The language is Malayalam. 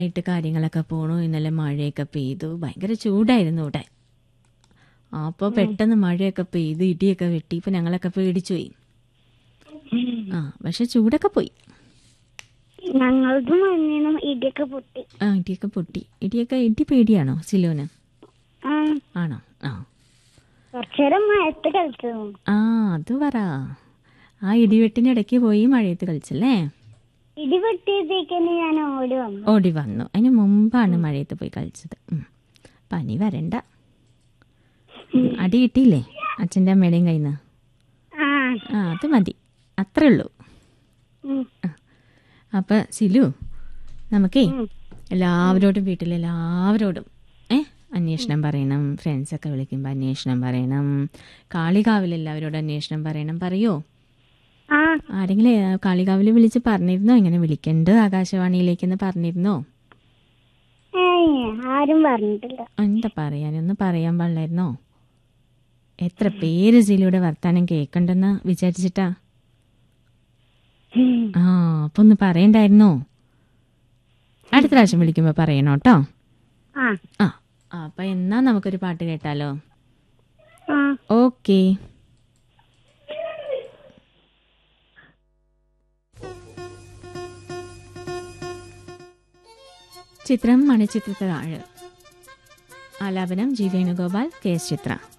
ആയിട്ട് കാര്യങ്ങളൊക്കെ പോണു ഇന്നലെ മഴയൊക്കെ പെയ്തു ഭയങ്കര ചൂടായിരുന്നു ഇവിടെ അപ്പോൾ പെട്ടെന്ന് മഴയൊക്കെ പെയ്ത് ഇടിയൊക്കെ വെട്ടി ഇപ്പൊ ഞങ്ങളൊക്കെ പേടിച്ചു പോയി ആ പക്ഷെ ചൂടൊക്കെ പോയി ഞങ്ങളതും മണ്ണിനും ഇടിയൊക്കെ പൊട്ടി ആ ഇടിയൊക്കെ പൊട്ടി ഇടിയൊക്കെ ഇടി പേടിയാണോ സിലോന് ആ ആണോ ആ കുറച്ചേരം മഴത്ത് കളിച്ചു ആ അത് പറ ആ ഇടിവെട്ടിനിടയ്ക്ക് പോയി മഴയത്ത് കളിച്ചല്ലേ ഇടി പൊട്ടിയതേക്കന്നെ ഞാൻ ഓടി വന്നു ഓടി വന്നു അതിന് മുമ്പാണ് മഴയത്ത് പോയി കളിച്ചത് ഉം. പനി വരണ്ട അടി കിട്ടിയില്ലേ അച്ഛൻ്റെ അമ്മയുടെയും കയ്യിൽ നിന്ന് ആ ആ അത് മതി അത്രേ ഉള്ളൂ ഉം. അപ്പം സിലു നമുക്കേ ഉം. എല്ലാവരോടും വീട്ടിലെല്ലാവരോടും ഏ അന്വേഷണം പറയണം ഫ്രണ്ട്സൊക്കെ വിളിക്കുമ്പോൾ അന്വേഷണം പറയണം കാളികാവിൽ എല്ലാവരോടും അന്വേഷണം പറയണം പറയോ ആ ആരെങ്കിലും ഏ, കാളികാവിൽ വിളിച്ച് പറഞ്ഞിരുന്നോ ഇങ്ങനെ വിളിക്കേണ്ടത് ആകാശവാണിയിലേക്കെന്ന് പറഞ്ഞിരുന്നോ ഏയ് ആരും പറഞ്ഞിട്ടില്ല എന്താ പറയാനൊന്ന് പറയാൻ പാടില്ലായിരുന്നോ എത്ര പേര് സിലിയുടെ വർത്താനം കേൾക്കണ്ടെന്ന് വിചാരിച്ചിട്ടാ ഉം. ആ അപ്പൊ ഒന്ന് പറയണ്ടായിരുന്നോ അടുത്ത പ്രാവശ്യം വിളിക്കുമ്പോ പറയണോ കേട്ടോ ആ ആ ആ, അപ്പൊ എന്നാ നമുക്കൊരു പാട്ട് കേട്ടാലോ ആ ഓക്കേ ചിത്രം മണിച്ചിത്രത്താഴ് ആലാപനം ജി വേണുഗോപാൽ കെ എസ് ചിത്ര